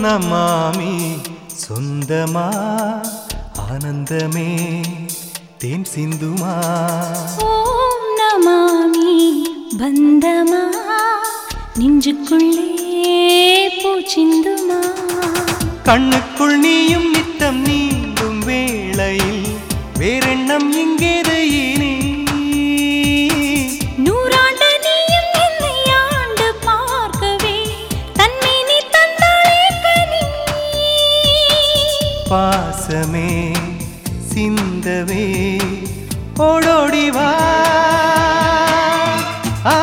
நமாமி சொந்தமா ஆனந்தமே தேன் சிந்துமா ஓம் நமாமி பந்தமா நெஞ்சுக்குள்ளே பூச்சிந்துமா கண்ணுக்குள் நீயும் நித்தம் நீங்கும் வேளையில் வேறெண்ணம் இங்கேது இனி நூறாண்டு நீயும் என்னை ஆண்டு பார்க்கவே தன்மை நீ தந்தாளே கனி பாசமே சிந்தவே ஓடோடி வா ஆ.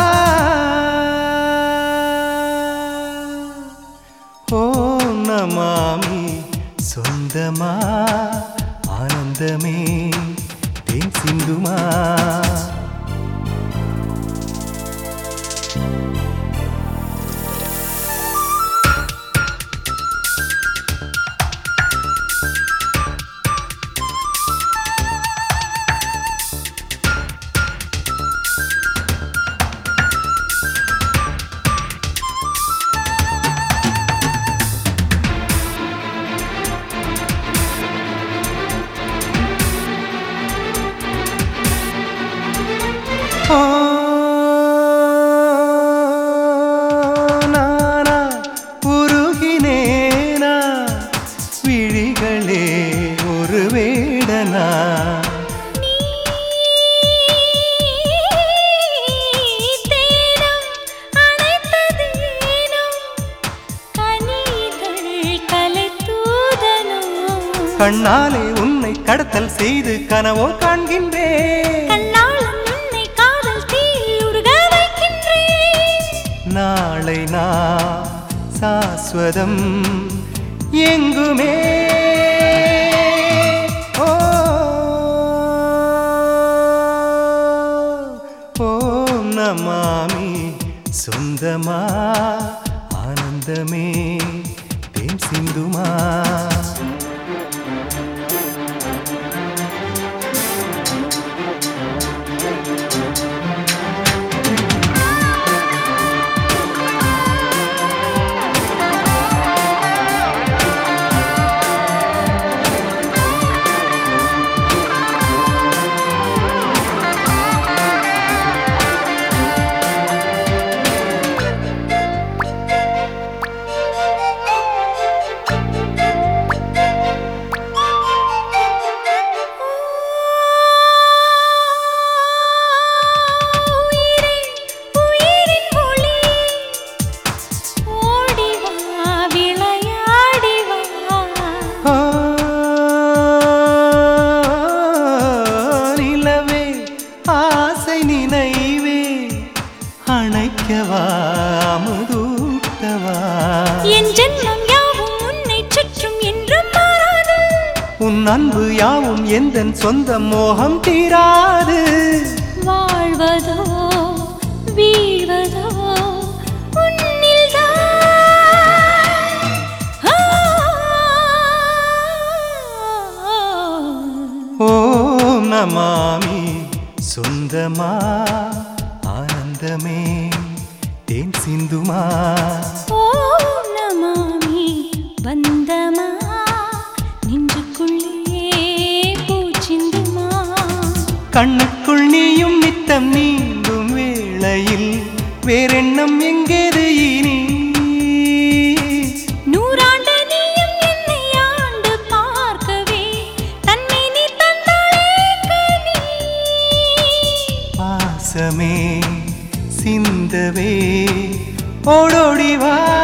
ஓம் நமாமி சொந்தமா ஆனந்தமே தேன் சிந்துமா ஓ நானா உருகினேனா விழிகளே ஒரு வேடனா தேனம் அணைத்ததேனோ கனிகள் கலைத்தூதனோ கண்ணாலே உன்னை கடத்தல் செய்து கனவோ காண்கின்றேன் கண்ணாளன் உன்னை காதல் தீயில் உருக வைக்கின்றேன் நாளை நான் சாஸ்வதம் எங்குமே ஓ ஓம் நமாமி சொந்தமா ஆனந்தமே தேன் சிந்துமா உயிரே உயிரின் ஒளி ஓடி வா விளையாடி வா ஆ, நிலவே ஆசை நினைவே அணைக்கவா முதூட்டவா என் ஜென்மம் யாவும் உன்னை சுற்றும் என்றும் மாறாது உன் அன்பு யாவும் எந்தன் சொந்த மோகம் தீராது வாழ்வதோ வீழ்வதோ உன்னில்தான் ஆ. ஓம் நமாமி சொந்தமா ஆனந்தமே தேன் சிந்துமா ஓம் நமாமி பந்தமா நெஞ்சுக்குள்ளே பூச்சிந்துமா கண்ணுக்குள் நீயும் நித்தம் நீங்கும் வேளையில் வேறெண்ணம் எங்கேது இனி நூறாண்டு நீயும் என்னை ஆண்டு பார்க்கவே தன்மை நீ தந்தாளே கனி பாசமே சிந்தவே ஓடோடி வா